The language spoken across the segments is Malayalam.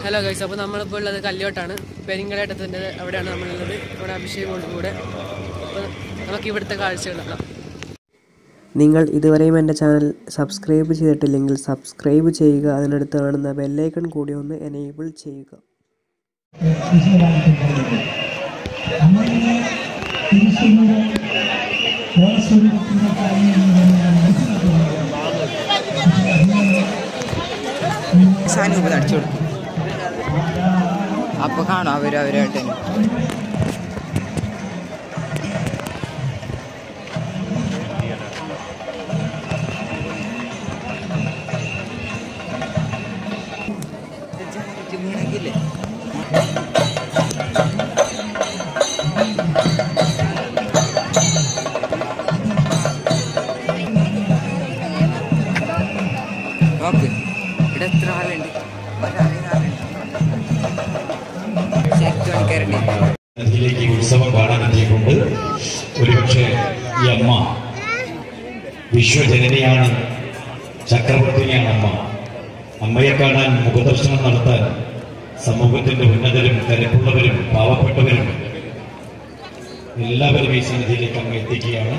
ഹലോ ഗൈസ് അപ്പോൾ നമ്മളിപ്പോൾ ഉള്ളത് കല്യോട്ടാണ് പെരിങ്കലേട്ടത്തിൻ്റെ അവിടെയാണ് നമ്മളുള്ളത് ഇവിടെ അഭിഷേകമുണ്ട് കൂടെ അപ്പോൾ നമുക്ക് ഇവിടുത്തെ കാഴ്ചകൾ കാണാം നിങ്ങൾ ഇതുവരെയും എൻ്റെ ചാനൽ സബ്സ്ക്രൈബ് ചെയ്തിട്ടില്ലെങ്കിൽ സബ്സ്ക്രൈബ് ചെയ്യുക അതിനടുത്ത് കാണുന്ന ബെല്ലൈക്കൺ കൂടി ഒന്ന് എനേബിൾ ചെയ്യുക സാനൂപ് അടിച്ചു കൊടുക്കും അപ്പൊ കാണും അവര് അവരായിട്ട് തന്നെ വീണെങ്കിലേ നോക്ക് ഇവിടെ എത്ര ആളുണ്ട് ഒരറിയുന്ന ആളുണ്ട് ശരിക്കും കയറണ്ടേ നദിയിലേക്ക് ഈ ഉത്സവം കാണാനെത്തിയിട്ടുണ്ട് ഒരുപക്ഷെ ഈ അമ്മ വിശ്വജനനിയാണ് ചക്രവർത്തിനിയാണ് അമ്മ അമ്മയെ കാണാൻ മുഖദർശനം നടത്താൻ സമൂഹത്തിന്റെ ഉന്നതരും കരുപ്പുള്ളവരും പാവപ്പെട്ടവരും എല്ലാവരും ഈ സന്നിധിയിലേക്ക് അങ്ങ് എത്തിക്കുകയാണ്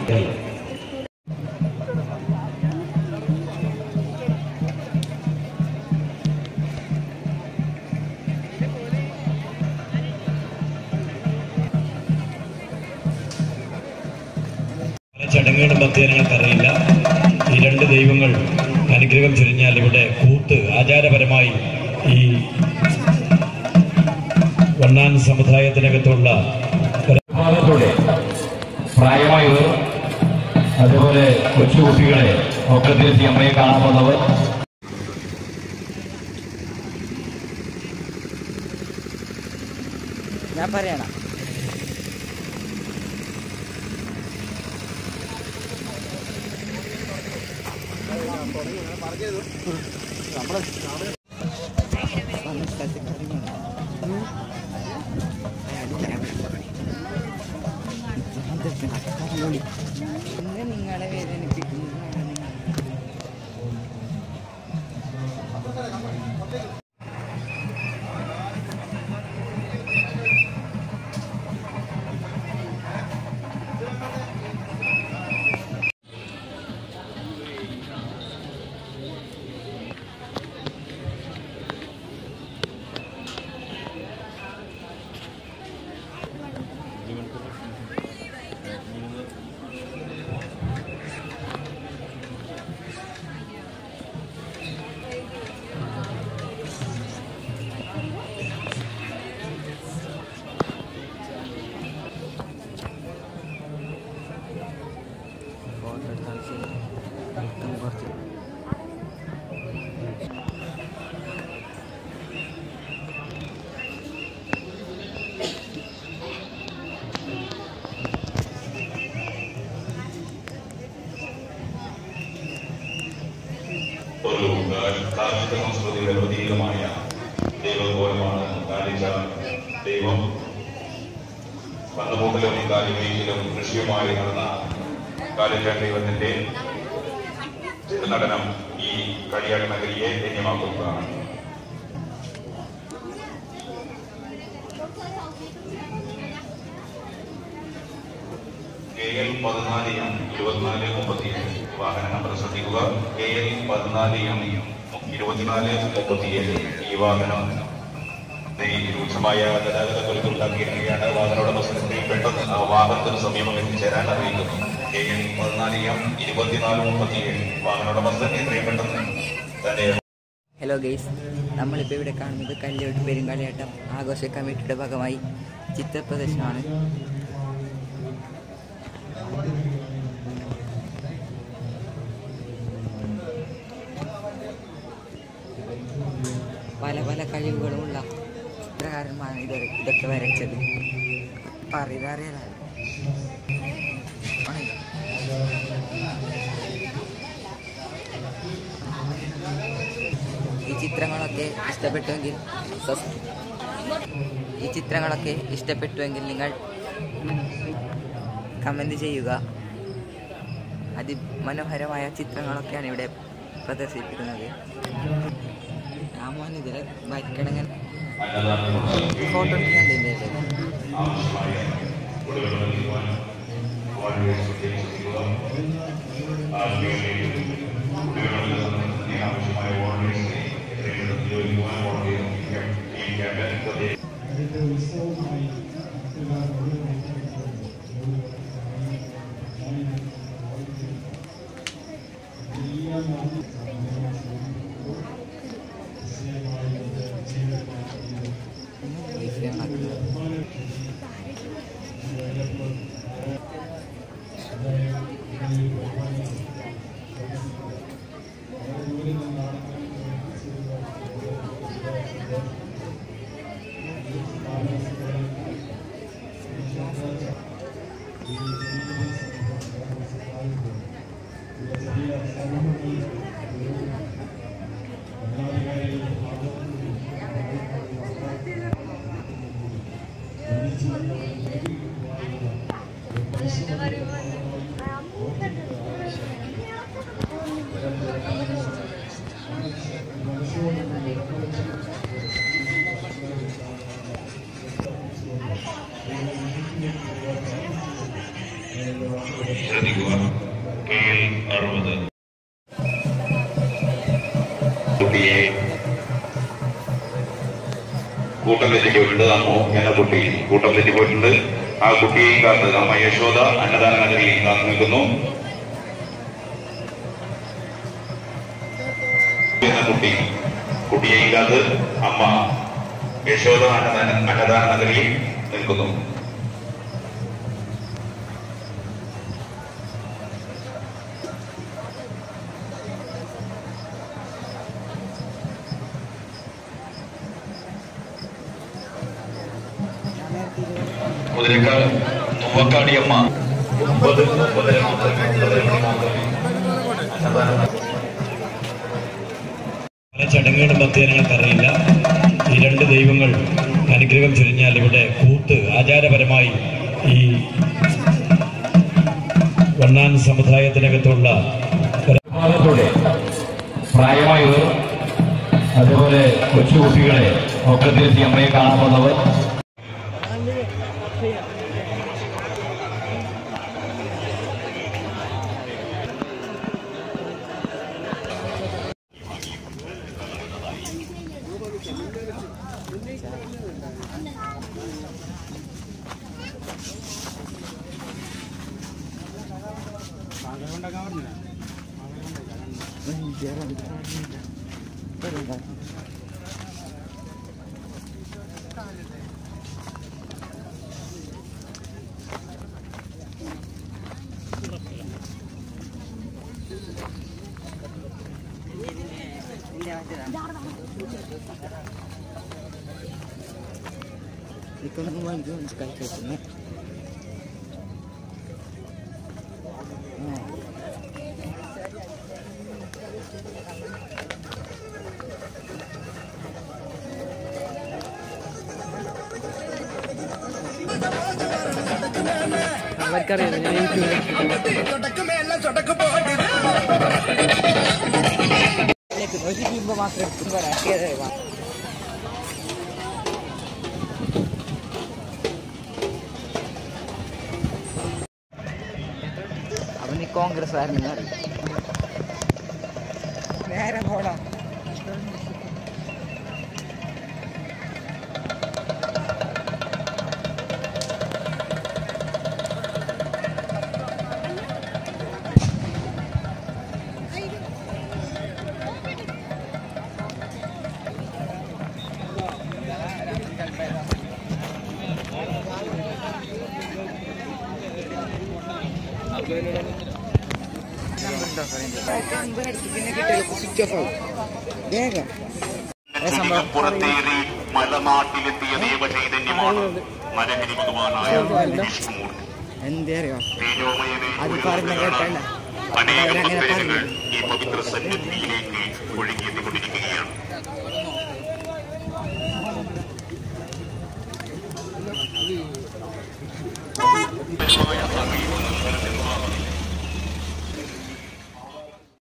പല ചടങ്ങുകളും ഭക്തജനങ്ങൾക്ക് അറിയില്ല ഈ രണ്ട് ദൈവങ്ങൾ അനുഗ്രഹം ചൊരിഞ്ഞാൽ ഇവിടെ കൂത്ത് ആചാരപരമായി ഈ വണ്ണാൻ സമുദായത്തിനകത്തുള്ള വിഭാഗത്തോടെ പ്രായമായവർ അതുപോലെ കൊച്ചുകുട്ടികളെ ഒക്കെ തിരുത്തി അമ്മയെ കാണാൻ വന്നവർ ഞാൻ പറയണം നിങ്ങളെ വേദനിപ്പിക്കുന്നു ഫോട്ടോ എടുത്താൽ ശരി കുറച്ച് ഒരു കാർഷിക സംസ്കൃതിയുടെ പ്രതീകമായ ദൈവകോലമാണ് കാലിച്ച ദൈവം പന്നുമുട്ടിലും കാലിമേക്കിലും കൃഷിയുമായി നടന്ന കാലിച്ച ദൈവത്തിന്റെ നടനം ഈ കളിയാട് നഗരിയെ ധന്യമാക്കുന്നതാണ് കെ എൽ പതിനാല് എം ഇരുപത്തിനാല് മുപ്പത്തിയേഴ് വാഹന നമ്പർ ശ്രദ്ധിക്കുക കെ എൽ പതിനാല് എം ഇരുപത്തിനാല് മുപ്പത്തിയേഴ് ഈ വാഹനം ഈ രൂക്ഷമായ ഗതാഗത കുരുക്കുണ്ടാക്കിയിരിക്കുകയാണ് വാഹന ഉടമസ്ഥരെ പെട്ടെന്ന് ആ വാഹനത്തിന് സമീപം എത്തിച്ചേരാൻ അറിയിക്കുന്നു കെ എൽ പതിനാല് എം ഇരുപത്തിനാല് മുപ്പത്തിയേഴ് വാഹന ഉടമസ്ഥൻ എത്രയും പെട്ടെന്ന് തന്നെ ഹലോ ഗെയ്സ് നമ്മളിപ്പോൾ ഇവിടെ കാണുന്നത് കല്ലോട്ട് പെരുങ്കളിയാട്ടം ആഘോഷ കമ്മിറ്റിയുടെ ഭാഗമായി ചിത്രപ്രദർശനമാണ് പല പല കഴിവുകളുമുള്ള ചിത്രകാരന്മാരാണ് ഇത് ഇതൊക്കെ വരച്ചത് പറയതറിയാല ഈ ചിത്രങ്ങളൊക്കെ ഇഷ്ടപ്പെട്ടുവെങ്കിൽ സബ്- ഈ ചിത്രങ്ങളൊക്കെ ഇഷ്ടപ്പെട്ടുവെങ്കിൽ നിങ്ങൾ കമൻറ്റ് ചെയ്യുക അതിമനോഹരമായ ചിത്രങ്ങളൊക്കെയാണ് ഇവിടെ പ്രദർശിപ്പിക്കുന്നത് രാമോഹൻ ഇതിൽ വരയ്ക്കണമെങ്കിൽ അന്നദാനം നടത്തി ഫോട്ടോ എടുക്കുന്നുണ്ട് ആവശ്യമായ കുടിവെള്ളം നൽകുവാനും വാഴവേഴ്സ് പ്രത്യേകിക്കുക ആത്മീയതയും കുടിവെള്ളം സംബന്ധിച്ച് ആവശ്യമായ വാഴവേഴ്സിനെ എത്രയും പെട്ടെന്ന് ജോലിക്കുവാൻ വാഴവേഴ്സ് ഈ ക്യാമ്പയിൻ പ്രത്യേക ശ്രദ്ധിക്കുക കെ എൽ അറുപത് കുട്ടിയെ കൂട്ടം തെറ്റിപ്പോയിട്ടുണ്ട് അമ്മു എന്ന കുട്ടി കൂട്ടം തെറ്റിപ്പോയിട്ടുണ്ട് ആ കുട്ടിയെയും കാത്ത് അമ്മ യശോദ അന്നദാന നഗരിയിൽ കാത്തു നിൽക്കുന്നു എന്ന കുട്ടി കുട്ടിയെയും കാത്ത് അമ്മ യശോദ അന്നദാന അന്നദാന നഗരിയിൽ നിൽക്കുന്നു കുതിരക്കാട് തുമ്പക്കാടിയമ്മ ഒമ്പത് ഒമ്പതര മാത്രമേ ഒമ്പതര മണി മാത്രമേ അന്നദാനം പല ചടങ്ങുകളും ഭക്തി ഞങ്ങൾക്കറിയില്ല ഈ രണ്ട് ദൈവങ്ങൾ അനുഗ്രഹം ചൊരിഞ്ഞാൽ ഇവിടെ കൂത്ത് ആചാരപരമായി ഈ വണ്ണാൻ സമുദായത്തിനകത്തുള്ള ഭാഗത്തൂടെ പ്രായമായവർ അതുപോലെ കൊച്ചുകുട്ടികളെ ഒക്കെ തിരിച്ച് അമ്മയെ കാണാൻ വന്നവർ Ikaw na naman doon sa kalkito mo. അവർക്കറിയാം ഞാൻ യൂട്യൂബിൽ ഒരു ടീമ്പ് മാത്രം എടുത്തുകൊണ്ട് വരാം അവൻ ഈ കോൺഗ്രസ് ആയിരുന്നു നേരെ പോടാ വേഗം പുറത്തേറി മലനാട്ടിലെത്തിയ ദേവചൈതന്യമാണ് നരഹരി ഭഗവാനായ വിഷ്ണുമൂർത്തി എന്തേ അറിയോ തേജോമയനെ അത് പറഞ്ഞ കേട്ടല്ല അനേകം അവരങ്ങനെ ഭക്തജനങ്ങൾ പറഞ്ഞു ഈ പവിത്ര സന്നിധിയിലേക്ക് ഒഴുകിയെത്തിക്കൊണ്ടിരിക്കുകയാണ്